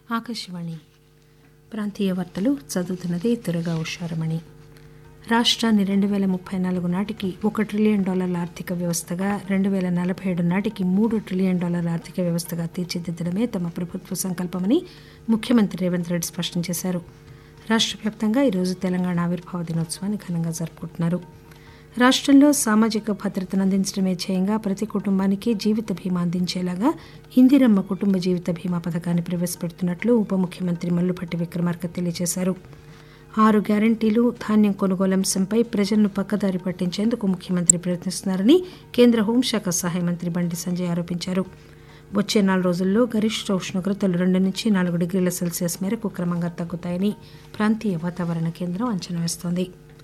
ఆకాశవాణి ప్రాంతీయ వార్తలు చదువుతున్నది తురగా ఉషారమణి రాష్ట్రాన్ని రెండు వేల ముప్పై నాలుగు నాటికి ఒక ట్రిలియన్ డాలర్ల ఆర్థిక వ్యవస్థగా రెండు వేల నలభై ఏడు నాటికి మూడు ట్రిలియన్ డాలర్ల ఆర్థిక వ్యవస్థగా తీర్చిదిద్దడమే తమ ప్రభుత్వ సంకల్పమని ముఖ్యమంత్రి రేవంత్ రెడ్డి స్పష్టం చేశారు రాష్ట్ర వ్యాప్తంగా ఈరోజు తెలంగాణ ఆవిర్భావ దినోత్సవాన్ని ఘనంగా జరుపుకుంటున్నారు రాష్ట్రంలో సామాజిక భద్రతను అందించడమే ధ్యేయంగా ప్రతి కుటుంబానికి జీవిత బీమా అందించేలాగా ఇందిరమ్మ కుటుంబ జీవిత బీమా పథకాన్ని ప్రవేశపెడుతున్నట్లు ఉప ముఖ్యమంత్రి మల్లుపట్టి విక్రమార్క తెలియజేశారు ఆరు గ్యారంటీలు ధాన్యం కొనుగోలు అంశంపై ప్రజలను పక్కదారి పట్టించేందుకు ముఖ్యమంత్రి ప్రయత్నిస్తున్నారని కేంద్ర హోంశాఖ సహాయ మంత్రి బండి సంజయ్ ఆరోపించారు వచ్చే నాలుగు రోజుల్లో గరిష్ట ఉష్ణోగ్రతలు రెండు నుంచి నాలుగు డిగ్రీల సెల్సియస్ మేరకు క్రమంగా తగ్గుతాయని ప్రాంతీయ వాతావరణ కేంద్రం అంచనా వేస్తోంది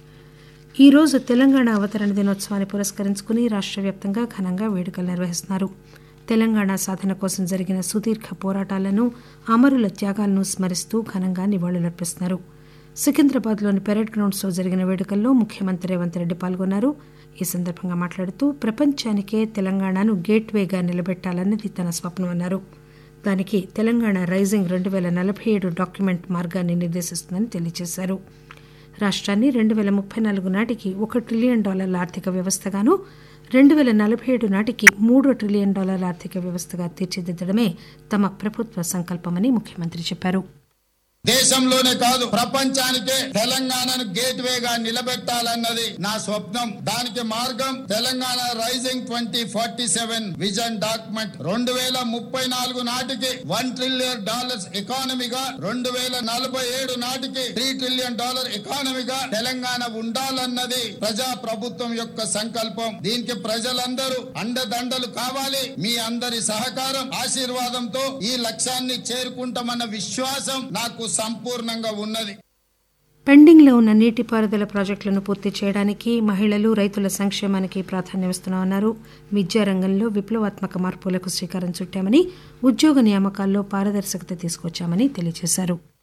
ఈ రోజు తెలంగాణ అవతరణ దినోత్సవాన్ని పురస్కరించుకుని రాష్ట్ర వ్యాప్తంగా ఘనంగా వేడుకలు నిర్వహిస్తున్నారు తెలంగాణ సాధన కోసం జరిగిన సుదీర్ఘ పోరాటాలను అమరుల త్యాగాలను స్మరిస్తూ ఘనంగా నివాళులర్పిస్తున్నారు సికింద్రాబాద్లోని పెరేడ్ గ్రౌండ్స్లో జరిగిన వేడుకల్లో ముఖ్యమంత్రి రేవంత్ రెడ్డి పాల్గొన్నారు ఈ సందర్భంగా మాట్లాడుతూ ప్రపంచానికే తెలంగాణను గేట్వేగా నిలబెట్టాలన్నది తన స్వప్నమన్నారు దానికి తెలంగాణ రైజింగ్ రెండు వేల నలభై ఏడు డాక్యుమెంట్ మార్గాన్ని నిర్దేశిస్తుందని తెలియజేశారు రాష్ట్రాన్ని రెండు వేల ముప్పై నాలుగు నాటికి ఒక ట్రిలియన్ డాలర్ల ఆర్థిక వ్యవస్థగాను రెండు వేల నలభై ఏడు నాటికి మూడు ట్రిలియన్ డాలర్ల ఆర్థిక వ్యవస్థగా తీర్చిదిద్దడమే తమ ప్రభుత్వ సంకల్పమని ముఖ్యమంత్రి చెప్పారు దేశంలోనే కాదు ప్రపంచానికే తెలంగాణను గేట్ వేగా నిలబెట్టాలన్నది నా స్వప్నం దానికి మార్గం Telangana rising twenty forty seven vision document రెండు వేల ముప్పై నాలుగు నాటికి వన్ ట్రిలియన్ డాలర్స్ ఎకానమీగా రెండు వేల నలభై ఏడు నాటికి త్రీ ట్రిలియన్ డాలర్ ఎకానమీగా తెలంగాణ ఉండాలన్నది ప్రజా ప్రభుత్వం యొక్క సంకల్పం దీనికి ప్రజలందరూ అండదండలు కావాలి మీ అందరి సహకారం ఆశీర్వాదంతో ఈ లక్ష్యాన్ని చేరుకుంటామన్న విశ్వాసం నాకు సంపూర్ణంగా ఉన్నది పెండింగ్లో ఉన్న నీటిపారుదల ప్రాజెక్టులను పూర్తి చేయడానికి మహిళలు రైతుల సంక్షేమానికి ప్రాధాన్యమిస్తున్నామన్నారు విద్యారంగంలో విప్లవాత్మక మార్పులకు శ్రీకారం చుట్టామని ఉద్యోగ నియామకాల్లో పారదర్శకత తీసుకొచ్చామని తెలియజేశారు